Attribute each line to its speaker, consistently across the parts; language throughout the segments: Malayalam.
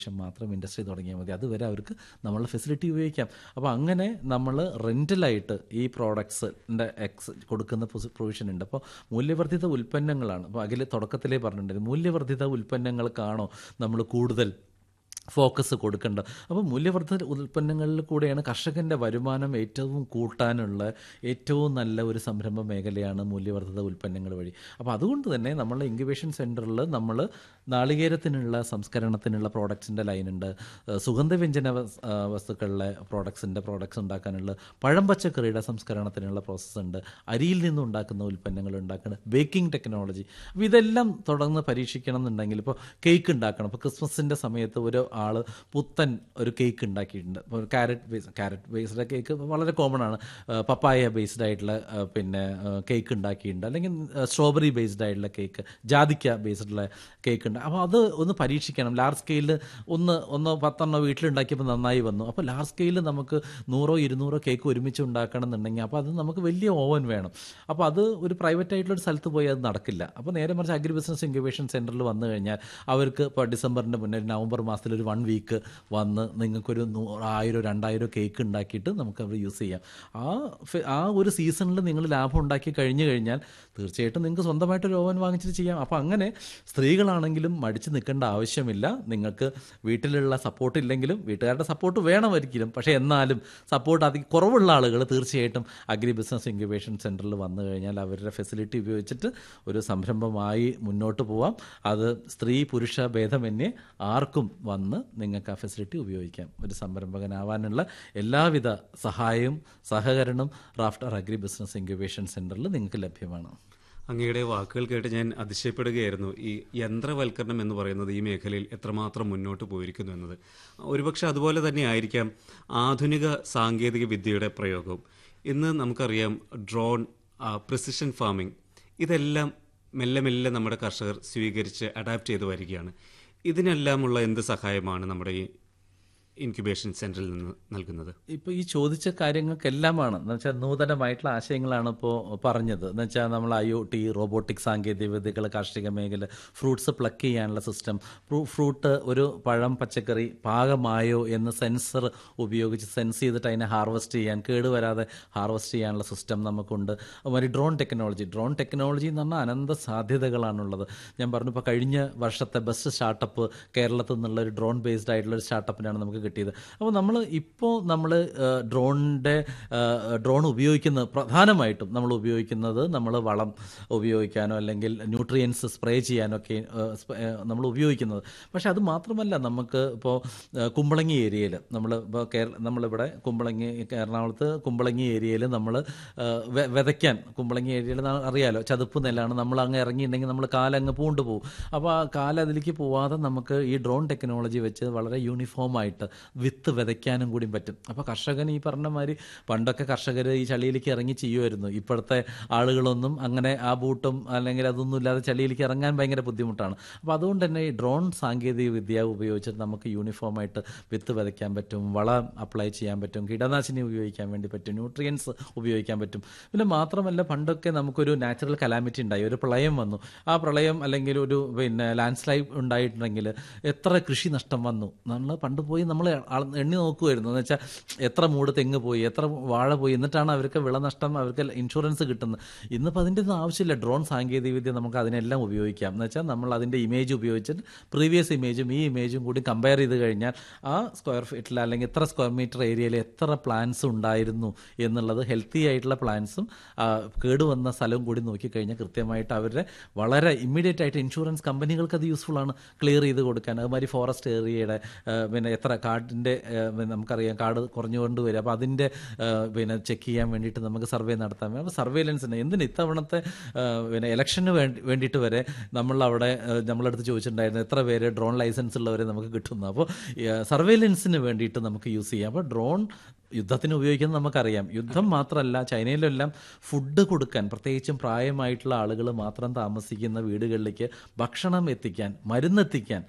Speaker 1: ശേഷം മാത്രം ഇൻഡസ്ട്രി തുടങ്ങിയാൽ മതി അതുവരെ അവർക്ക് നമ്മളുടെ ഫെസിലിറ്റി ഉപയോഗിക്കാം അപ്പോൾ അങ്ങനെ നമ്മൾ റെൻ്റലായിട്ട് ഈ പ്രോഡക്ട്സിൻ്റെ എക്സ് കൊടുക്കുന്ന പ്രൊവിഷൻ ഉണ്ട് അപ്പോൾ മൂല്യവർദ്ധിത ഉൽപ്പന്നങ്ങളാണ് അപ്പോൾ അഖിൽ തുടക്കത്തിലേ പറഞ്ഞിട്ടുണ്ടായിരുന്നു മൂല്യവർദ്ധിത ഉൽപ്പന്നങ്ങൾക്കാണോ നമ്മൾ കൂടുതൽ ഫോക്കസ് കൊടുക്കേണ്ടത് അപ്പോൾ മൂല്യവർദ്ധിത ഉൽപ്പന്നങ്ങളിൽ കൂടെയാണ് കർഷകൻ്റെ വരുമാനം ഏറ്റവും കൂട്ടാനുള്ള ഏറ്റവും നല്ല ഒരു സംരംഭ മേഖലയാണ് മൂല്യവർദ്ധിത ഉൽപ്പന്നങ്ങൾ വഴി അപ്പോൾ അതുകൊണ്ട് തന്നെ നമ്മളെ ഇൻക്യുബേഷൻ സെൻറ്ററിൽ നമ്മൾ നാളികേരത്തിനുള്ള സംസ്കരണത്തിനുള്ള പ്രോഡക്ട്സിൻ്റെ ലൈനുണ്ട് ഏഹ് സുഗന്ധവ്യഞ്ജന വസ്- ആ, വസ്തുക്കളിലെ പ്രോഡക്ട്സിൻ്റെ പ്രോഡക്ട്സ് ഉണ്ടാക്കാനുള്ള പഴം പച്ചക്കറിയുടെ സംസ്കരണത്തിനുള്ള പ്രോസസ്സ് ഉണ്ട് അരിയിൽ നിന്നും ഉണ്ടാക്കുന്ന ഉൽപ്പന്നങ്ങൾ ഉണ്ടാക്കുന്ന ബേക്കിംഗ് ടെക്നോളജി അപ്പോൾ ഇതെല്ലാം തുടർന്ന് പരീക്ഷിക്കണം എന്നുണ്ടെങ്കിൽ ഇപ്പോൾ കേക്ക് ഉണ്ടാക്കണം ഇപ്പോൾ ക്രിസ്മസിൻ്റെ സമയത്ത് ഒരു ആൾ പുത്തൻ ഒരു കേക്ക് ഉണ്ടാക്കിയിട്ടുണ്ട് ഇപ്പോൾ carrot base carrot based cake വളരെ കോമൺ ആണ് ആ, പപ്പായ ബേസ്ഡ് ആയിട്ടുള്ള ആ, പിന്നെ കേക്ക് ഉണ്ടാക്കിയിട്ടുണ്ട് അല്ലെങ്കിൽ സ്ട്രോബെറി ബേസ്ഡ് ആയിട്ടുള്ള കേക്ക് ജാതിക്ക ബേസ്ഡുള്ള കേക്ക് ഉണ്ട് അപ്പോൾ അത് ഒന്ന് പരീക്ഷിക്കണം ലാർജ് സ്കെയിലിൽ ഒന്ന് ഒന്നോ പത്തെണ്ണോ വീട്ടിലുണ്ടാക്കിയപ്പോൾ നന്നായി വന്നു അപ്പോൾ ലാർജ് സ്കെയിലിൽ നമുക്ക് നൂറോ ഇരുന്നൂറോ കേക്ക് ഒരുമിച്ച് ഉണ്ടാക്കണം എന്നുണ്ടെങ്കിൽ അപ്പോൾ അത് നമുക്ക് വലിയ ഓവൻ വേണം അപ്പോൾ അത് ഒരു പ്രൈവറ്റ് ആയിട്ടുള്ള ഒരു സ്ഥലത്ത് പോയി അത് നടക്കില്ല അപ്പോൾ നേരെ മറിച്ച് അഗ്രി ബിസിനസ് ഇൻക്യുബേഷൻ സെൻറ്ററിൽ വന്നു കഴിഞ്ഞാൽ അവർക്ക് ഇപ്പോൾ ഡിസംബറിൻ്റെ മുന്നേ ഒരു നവംബർ മാസത്തിൽ ഒരു വൺ വീക്ക് വന്ന് നിങ്ങൾക്കൊരു നൂറ് ആയിരം രണ്ടായിരം കേക്ക് ഉണ്ടാക്കിയിട്ട് നമുക്ക് അവർ യൂസ് ചെയ്യാം ആ ഫെ- ആ ഒരു സീസണിൽ നിങ്ങൾ ലാഭം ഉണ്ടാക്കി കഴിഞ്ഞു കഴിഞ്ഞാൽ തീർച്ചയായിട്ടും നിങ്ങൾക്ക് സ്വന്തമായിട്ടൊരു ഓവൻ വാങ്ങിച്ചിട്ട് ചെയ്യാം അപ്പോൾ അങ്ങനെ സ്ത്രീകളാണെങ്കിലും മടിച്ച് നിൽക്കേണ്ട ആവശ്യമില്ല നിങ്ങൾക്ക് വീട്ടിലുള്ള സപ്പോർട്ട് ഇല്ലെങ്കിലും വീട്ടുകാരുടെ സപ്പോർട്ട് വേണം ഒരിക്കലും പക്ഷേ എന്നാലും സപ്പോർട്ട് അതി കുറവുള്ള ആളുകൾ തീർച്ചയായിട്ടും അഗ്രി ബിസിനസ് ഇൻക്യുബേഷൻ സെൻറ്ററിൽ വന്നു കഴിഞ്ഞാൽ അവരുടെ ഫെസിലിറ്റി ഉപയോഗിച്ചിട്ട് ഒരു സംരംഭമായി മുന്നോട്ട് പോവാം അത് സ്ത്രീ പുരുഷ ഭേദമന്യേ ആർക്കും വന്ന് നിങ്ങൾക്ക് ആ ഫെസിലിറ്റി ഉപയോഗിക്കാം ഒരു സംരംഭകനാവാനുള്ള എല്ലാവിധ സഹായവും സഹകരണവും റാഫ്റ്റർ അഗ്രി ബിസിനസ് ഇൻക്യുബേഷൻ സെൻറ്ററിൽ നിങ്ങൾക്ക് ലഭ്യമാണ്
Speaker 2: അങ്ങയുടെ വാക്കുകൾ കേട്ട് ഞാൻ അതിശയപ്പെടുകയായിരുന്നു ഈ യന്ത്രവൽക്കരണം എന്ന് പറയുന്നത് ഈ മേഖലയിൽ എത്രമാത്രം മുന്നോട്ട് പോയിരിക്കുന്നു എന്നത് ഒരുപക്ഷെ അതുപോലെ തന്നെ ആയിരിക്കാം ആധുനിക സാങ്കേതിക വിദ്യയുടെ പ്രയോഗവും ഇന്ന് നമുക്കറിയാം ഡ്രോൺ പ്രിസിഷൻ ഫാമിംഗ് ഇതെല്ലാം മെല്ലെ മെല്ലെ നമ്മുടെ കർഷകർ സ്വീകരിച്ച് അഡാപ്റ്റ് ചെയ്ത് വരികയാണ് ഇതിനെല്ലാമുള്ള എന്ത് സഹായമാണ് നമ്മുടെ ഈ ഇൻക്യുബേഷൻ സെന്ററിൽ നിന്ന് നൽകുന്നത്
Speaker 1: ഇപ്പോൾ ഈ ചോദിച്ച കാര്യങ്ങൾക്കെല്ലാമാണ് എന്ന് വെച്ചാൽ നൂതനമായിട്ടുള്ള ആശയങ്ങളാണ് ഇപ്പോൾ പറഞ്ഞത് എന്ന് വെച്ചാൽ നമ്മൾ ഐ ഒ ടി റോബോട്ടിക് സാങ്കേതിക വിദ്യകൾ കാർഷിക മേഖല ഫ്രൂട്ട്സ് പ്ലക്ക് ചെയ്യാനുള്ള സിസ്റ്റം ഫ്രൂട്ട് ഒരു പഴം പച്ചക്കറി പാകമായോ എന്ന് സെൻസർ ഉപയോഗിച്ച് സെൻസ് ചെയ്തിട്ട് അതിനെ ഹാർവെസ്റ്റ് ചെയ്യാൻ കേടുവരാതെ ഹാർവെസ്റ്റ് ചെയ്യാനുള്ള സിസ്റ്റം നമുക്കുണ്ട് അതുമാതിരി ഡ്രോൺ ടെക്നോളജി ഡ്രോൺ ടെക്നോളജി എന്ന് പറഞ്ഞാൽ അനന്ത സാധ്യതകളാണുള്ളത് ഞാൻ പറഞ്ഞു ഇപ്പോൾ കഴിഞ്ഞ വർഷത്തെ ബെസ്റ്റ് സ്റ്റാർട്ടപ്പ് കേരളത്തിൽ നിന്നുള്ള ഒരു ഡ്രോൺ ബേസ്ഡ് ആയിട്ടുള്ള ഒരു സ്റ്റാർട്ടപ്പിനാണ് നമുക്ക് കിട്ടിയത് അപ്പോൾ നമ്മൾ ഇപ്പോൾ നമ്മൾ ഡ്രോണിൻ്റെ ഡ്രോൺ ഉപയോഗിക്കുന്നത് പ്രധാനമായിട്ടും നമ്മൾ ഉപയോഗിക്കുന്നത് നമ്മൾ വളം ഉപയോഗിക്കാനോ അല്ലെങ്കിൽ ന്യൂട്രിയൻസ് സ്പ്രേ ചെയ്യാനോ ഒക്കെ നമ്മൾ ഉപയോഗിക്കുന്നത് പക്ഷേ അത് മാത്രമല്ല നമുക്ക് ഇപ്പോൾ കുമ്പളങ്ങി ഏരിയയിൽ നമ്മൾ ഇപ്പോൾ കേരള നമ്മളിവിടെ കുമ്പളങ്ങി എറണാകുളത്ത് കുമ്പളങ്ങി ഏരിയയിൽ നമ്മൾ വിതയ്ക്കാൻ കുമ്പളങ്ങി ഏരിയയിൽ അറിയാലോ ചതുപ്പ് നെല്ലാണ് നമ്മൾ അങ്ങ് ഇറങ്ങിയിട്ടുണ്ടെങ്കിൽ നമ്മൾ കാലങ്ങ് പൂണ്ട് പോകും അപ്പോൾ ആ കാല അതിലേക്ക് പോവാതെ നമുക്ക് ഈ ഡ്രോൺ ടെക്നോളജി വെച്ച് വളരെ യൂണിഫോം ആയിട്ട് വിത്ത് വിതയ്ക്കാനും കൂടി പറ്റും അപ്പോൾ കർഷകൻ ഈ പറഞ്ഞ മാതിരി പണ്ടൊക്കെ കർഷകർ ഈ ചളിയിലേക്ക് ഇറങ്ങി ചെയ്യുമായിരുന്നു ഇപ്പോഴത്തെ ആളുകളൊന്നും അങ്ങനെ ആ ബൂട്ടും അല്ലെങ്കിൽ അതൊന്നും ഇല്ലാതെ ചളിയിലേക്ക് ഇറങ്ങാൻ ഭയങ്കര ബുദ്ധിമുട്ടാണ് അപ്പോൾ അതുകൊണ്ട് തന്നെ ഈ ഡ്രോൺ സാങ്കേതിക വിദ്യ ഉപയോഗിച്ചിട്ട് നമുക്ക് യൂണിഫോം ആയിട്ട് വിത്ത് വിതയ്ക്കാൻ പറ്റും വളം അപ്ലൈ ചെയ്യാൻ പറ്റും കീടനാശിനി ഉപയോഗിക്കാൻ വേണ്ടി പറ്റും ന്യൂട്രിയൻസ് ഉപയോഗിക്കാൻ പറ്റും പിന്നെ മാത്രമല്ല പണ്ടൊക്കെ നമുക്കൊരു നാച്ചുറൽ കലാമിറ്റി ഉണ്ടായി ഒരു പ്രളയം വന്നു ആ പ്രളയം അല്ലെങ്കിൽ ഒരു പിന്നെ ലാൻഡ് സ്ലൈഡ് ഉണ്ടായിട്ടുണ്ടെങ്കിൽ എത്ര കൃഷി നഷ്ടം വന്നു നമ്മൾ പണ്ട് പോയി നമ്മൾ എണ്ണി നോക്കുമായിരുന്നു എന്ന് വെച്ചാൽ എത്ര മൂട് തെങ്ങ് പോയി എത്ര വാഴ പോയി എന്നിട്ടാണ് അവർക്ക് വിളനഷ്ടം അവർക്ക് ഇൻഷുറൻസ് കിട്ടുന്നത് ഇന്നിപ്പോൾ അതിൻ്റെ ഒന്നും ആവശ്യമില്ല ഡ്രോൺ സാങ്കേതികവിദ്യ നമുക്ക് അതിനെല്ലാം ഉപയോഗിക്കാം എന്ന് വെച്ചാൽ നമ്മൾ അതിൻ്റെ ഇമേജ് ഉപയോഗിച്ചിട്ട് പ്രീവിയസ് ഇമേജും ഈ ഇമേജും കൂടി കമ്പയർ ചെയ്ത് കഴിഞ്ഞാൽ ആ സ്ക്വയർ ഫീറ്റിൽ അല്ലെങ്കിൽ എത്ര സ്ക്വയർ മീറ്റർ ഏരിയയിൽ എത്ര പ്ലാന്റ്സ് ഉണ്ടായിരുന്നു എന്നുള്ളത് ഹെൽത്തി ആയിട്ടുള്ള പ്ലാന്റ്സും കേടുവന്ന സ്ഥലവും കൂടി നോക്കിക്കഴിഞ്ഞാൽ കൃത്യമായിട്ട് അവരുടെ വളരെ ഇമ്മീഡിയറ്റ് ആയിട്ട് ഇൻഷുറൻസ് കമ്പനികൾക്ക് അത് യൂസ്ഫുൾ ആണ് ക്ലിയർ ചെയ്ത് കൊടുക്കാൻ അതുമാതിരി ഫോറസ്റ്റ് ഏരിയയുടെ പിന്നെ എത്ര കാടിൻ്റെ നമുക്കറിയാം കാട് കുറഞ്ഞുകൊണ്ട് വരും അപ്പോൾ അതിൻ്റെ പിന്നെ ചെക്ക് ചെയ്യാൻ വേണ്ടിയിട്ട് നമുക്ക് സർവേ നടത്താൻ വേണം അപ്പോൾ സർവേലൻസിന് എന്തിന് ഇത്തവണത്തെ പിന്നെ ഇലക്ഷന് വേണ്ടി വേണ്ടിയിട്ട് വരെ നമ്മളവിടെ നമ്മളടുത്ത് ചോദിച്ചിട്ടുണ്ടായിരുന്നു എത്ര പേര് ഡ്രോൺ ലൈസൻസ് ഉള്ളവരെ നമുക്ക് കിട്ടുന്നു അപ്പോൾ സർവേലൻസിന് വേണ്ടിയിട്ട് നമുക്ക് യൂസ് ചെയ്യാം അപ്പോൾ ഡ്രോൺ യുദ്ധത്തിന് ഉപയോഗിക്കുന്നത് നമുക്കറിയാം യുദ്ധം മാത്രമല്ല ചൈനയിലെല്ലാം ഫുഡ് കൊടുക്കാൻ പ്രത്യേകിച്ചും പ്രായമായിട്ടുള്ള ആളുകൾ മാത്രം താമസിക്കുന്ന വീടുകളിലേക്ക് ഭക്ഷണം എത്തിക്കാൻ മരുന്നെത്തിക്കാൻ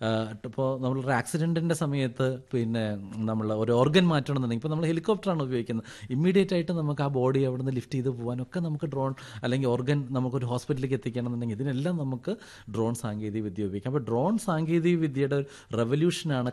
Speaker 1: ഇപ്പോൾ നമ്മളൊരു ആക്സിഡൻറ്റിൻ്റെ സമയത്ത് പിന്നെ നമ്മൾ ഒരു ഓർഗൻ മാറ്റണമെന്നുണ്ടെങ്കിൽ ഇപ്പോൾ നമ്മൾ ഹെലികോപ്റ്ററാണ് ഉപയോഗിക്കുന്നത് ഇമ്മീഡിയറ്റ് ആയിട്ട് നമുക്ക് ആ ബോഡി അവിടെ നിന്ന് ലിഫ്റ്റ് ചെയ്ത് പോകാനൊക്കെ നമുക്ക് ഡ്രോൺ അല്ലെങ്കിൽ ഓർഗൻ നമുക്കൊരു ഹോസ്പിറ്റലിലേക്ക് എത്തിക്കണമെന്നുണ്ടെങ്കിൽ ഇതിനെല്ലാം നമുക്ക് ഡ്രോൺ സാങ്കേതിക വിദ്യ ഉപയോഗിക്കാം അപ്പോൾ ഡ്രോൺ സാങ്കേതിക വിദ്യയുടെ റെവല്യൂഷനാണ്